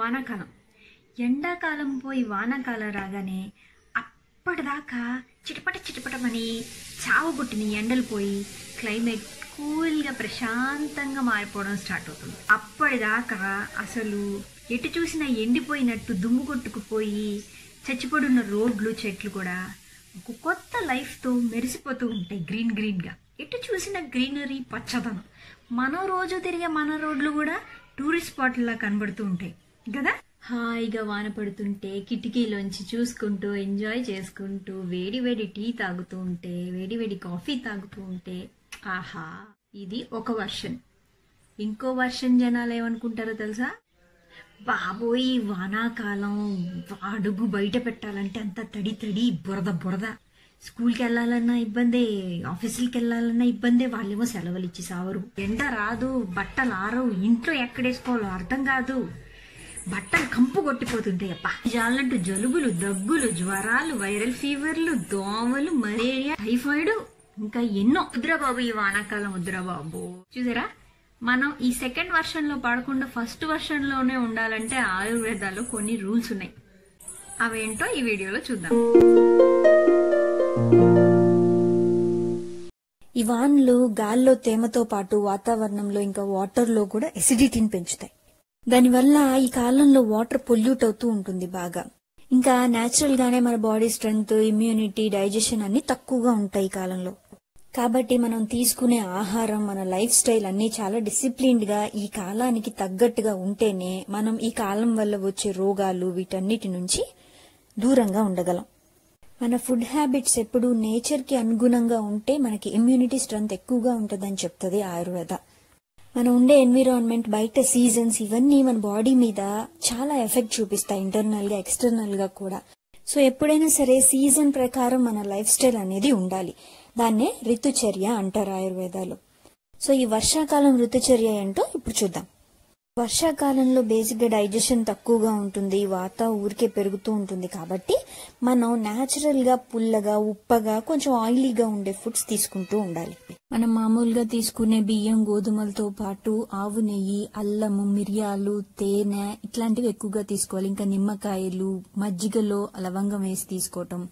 వానాకాలం ఎండాకాలం పోయి వానాకాలం రాగానే అప్పటిదాకా చిటపట చిటపటమని చావబుట్టిన ఎండలు పోయి క్లైమేట్ కూల్గా ప్రశాంతంగా మారిపోవడం స్టార్ట్ అవుతుంది అప్పటిదాకా అసలు ఎటు చూసినా ఎండిపోయినట్టు దుమ్ము కొట్టుకుపోయి చచ్చిపడున్న రోడ్లు చెట్లు కూడా ఒక కొత్త లైఫ్తో మెరిసిపోతూ ఉంటాయి గ్రీన్ గ్రీన్గా ఎటు చూసిన గ్రీనరీ పచ్చదనం మనం రోజు తిరిగే మన రోడ్లు కూడా టూరిస్ట్ స్పాట్లా కనబడుతూ ఉంటాయి కదా హాయిగా వాన పడుతుంటే కిటికీలోంచి చూసుకుంటూ ఎంజాయ్ చేసుకుంటూ వేడి వేడి టీ తాగుతూ ఉంటే వేడి వేడి కాఫీ తాగుతూ ఉంటే ఆహా ఇది ఒక వర్షన్ ఇంకో వర్షన్ జనాలు ఏమనుకుంటారో తెలుసా బాబోయ్ ఈ వానాకాలం అడుగు బయట పెట్టాలంటే అంత తడి తడి బురద బురద స్కూల్కి వెళ్ళాలన్నా ఇబ్బందే ఆఫీసులకి వెళ్ళాలన్నా ఇబ్బందే వాళ్ళేమో సెలవులు ఇచ్చి సావరు ఎండ రాదు బట్టలు ఆరవు ఇంట్లో ఎక్కడేసుకోవాలో అర్థం కాదు బట్టలు కంపు కొట్టిపోతుంటాయి అప్ప జాలంటూ జలుబులు దగ్గులు జ్వరాలు వైరల్ ఫీవర్లు దోమలు మలేరియా టైఫాయిడ్ ఇంకా ఎన్నో వద్దురా బాబు ఈ వానాకాలం వద్దురా బాబు చూసారా మనం ఈ సెకండ్ వర్షన్ లో పడకుండా ఫస్ట్ వర్షన్ లోనే ఉండాలంటే ఆయుర్వేదాల్లో కొన్ని రూల్స్ ఉన్నాయి అవేంటో ఈ వీడియోలో చూద్దాం ఈ వానలు గాల్లో తేమతో పాటు వాతావరణంలో ఇంకా వాటర్లో కూడా ఎసిడిటీని పెంచుతాయి దానివల్ల ఈ కాలంలో వాటర్ పొల్యూట్ అవుతూ ఉంటుంది బాగా ఇంకా నేచురల్ గానే మన బాడీ స్ట్రెంగ్త్ ఇమ్యూనిటీ డైజెషన్ అన్ని తక్కువగా ఉంటాయి ఈ కాలంలో కాబట్టి మనం తీసుకునే ఆహారం మన లైఫ్ స్టైల్ అన్ని చాలా డిసిప్లిన్డ్ గా ఈ కాలానికి తగ్గట్టుగా ఉంటేనే మనం ఈ కాలం వల్ల వచ్చే రోగాలు వీటన్నిటి నుంచి దూరంగా ఉండగలం మన ఫుడ్ హ్యాబిట్స్ ఎప్పుడు నేచర్ కి అనుగుణంగా ఉంటే మనకి ఇమ్యూనిటీ స్ట్రెంత్ ఎక్కువగా ఉంటుందని చెప్తుంది ఆయుర్వేద మనం ఉండే ఎన్విరాన్మెంట్ బయట సీజన్స్ ఇవన్నీ మన బాడీ మీద చాలా ఎఫెక్ట్ చూపిస్తాయి ఇంటర్నల్ గా ఎక్స్టర్నల్ గా కూడా సో ఎప్పుడైనా సరే సీజన్ ప్రకారం మన లైఫ్ స్టైల్ అనేది ఉండాలి దాన్నే ఋతుచర్య అంటారు ఆయుర్వేదాలు సో ఈ వర్షాకాలం ఋతుచర్య ఏంటో ఇప్పుడు చూద్దాం వర్షాకాలంలో బేసిక్ గా డైజెషన్ తక్కువగా ఉంటుంది వాత ఊరికే పెరుగుతూ ఉంటుంది కాబట్టి మనం నేచురల్ గా పుల్లగా ఉప్పగా కొంచెం ఆయిలీగా ఉండే ఫుడ్స్ తీసుకుంటూ ఉండాలి మనం మామూలుగా తీసుకునే బియ్యం గోధుమలతో పాటు ఆవు నెయ్యి అల్లము మిరియాలు తేనె ఇట్లాంటివి ఎక్కువగా తీసుకోవాలి ఇంకా నిమ్మకాయలు మజ్జిగలో లవంగం వేసి తీసుకోవటం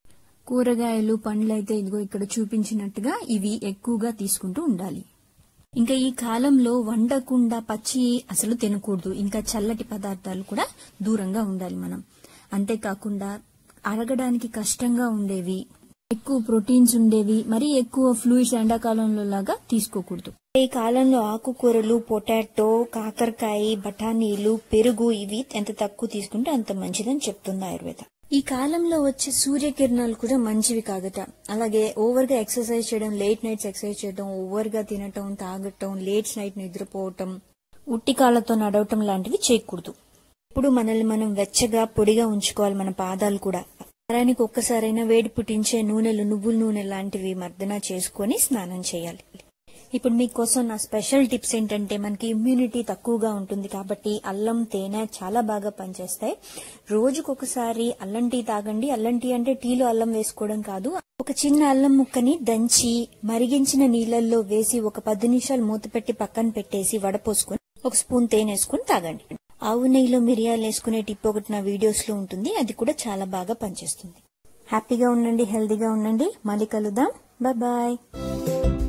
కూరగాయలు పండ్లు అయితే ఇదిగో ఇక్కడ చూపించినట్టుగా ఇవి ఎక్కువగా తీసుకుంటూ ఉండాలి ఇంకా ఈ కాలంలో వండకుండా పచ్చి అసలు తినకూడదు ఇంకా చల్లటి పదార్థాలు కూడా దూరంగా ఉండాలి మనం అంతేకాకుండా అరగడానికి కష్టంగా ఉండేవి ఎక్కువ ప్రోటీన్స్ ఉండేవి మరి ఎక్కువ ఫ్లూయిడ్స్ ఎండాకాలంలో లాగా తీసుకోకూడదు ఈ కాలంలో ఆకుకూరలు పొటాటో కాకరకాయ బఠానీలు పెరుగు ఇవి ఎంత తక్కువ తీసుకుంటే అంత మంచిదని చెప్తుంది ఆయుర్వేద ఈ కాలంలో వచ్చే సూర్యకిరణాలు కూడా మంచివి కాదట అలాగే ఓవర్ గా ఎక్సర్సైజ్ చేయడం లేట్ నైట్స్ ఎక్సర్సైజ్ చేయడం ఓవర్ గా తినటం తాగటం లేట్ నైట్ నిద్రపోవటం ఉట్టి కాళ్ళతో నడవటం లాంటివి చేయకూడదు ఇప్పుడు మనల్ని మనం వెచ్చగా పొడిగా ఉంచుకోవాలి మన పాదాలు కూడా వారానికి ఒక్కసారైనా వేడి పుట్టించే నూనెలు నువ్వుల నూనె లాంటివి మర్దన చేసుకొని స్నానం చేయాలి ఇప్పుడు మీకోసం నా స్పెషల్ టిప్స్ ఏంటంటే మనకి ఇమ్యూనిటీ తక్కువగా ఉంటుంది కాబట్టి అల్లం తేనె చాలా బాగా పనిచేస్తాయి రోజుకొకసారి అల్లం టీ తాగండి అల్లం టీ అంటే టీలో అల్లం వేసుకోవడం కాదు ఒక చిన్న అల్లం ముక్కని దంచి మరిగించిన నీళ్ళల్లో వేసి ఒక పది నిమిషాలు మూత పెట్టి పక్కన పెట్టేసి వడపోసుకొని ఒక స్పూన్ తేనె వేసుకుని తాగండి ఆవు నెయ్యిలో మిరియాలు వేసుకునే టిప్ ఒకటి నా వీడియోస్ లో ఉంటుంది అది కూడా చాలా బాగా పనిచేస్తుంది హ్యాపీగా ఉండండి హెల్దీగా ఉండండి మళ్ళీ కలుద్దాం బాయ్ బాయ్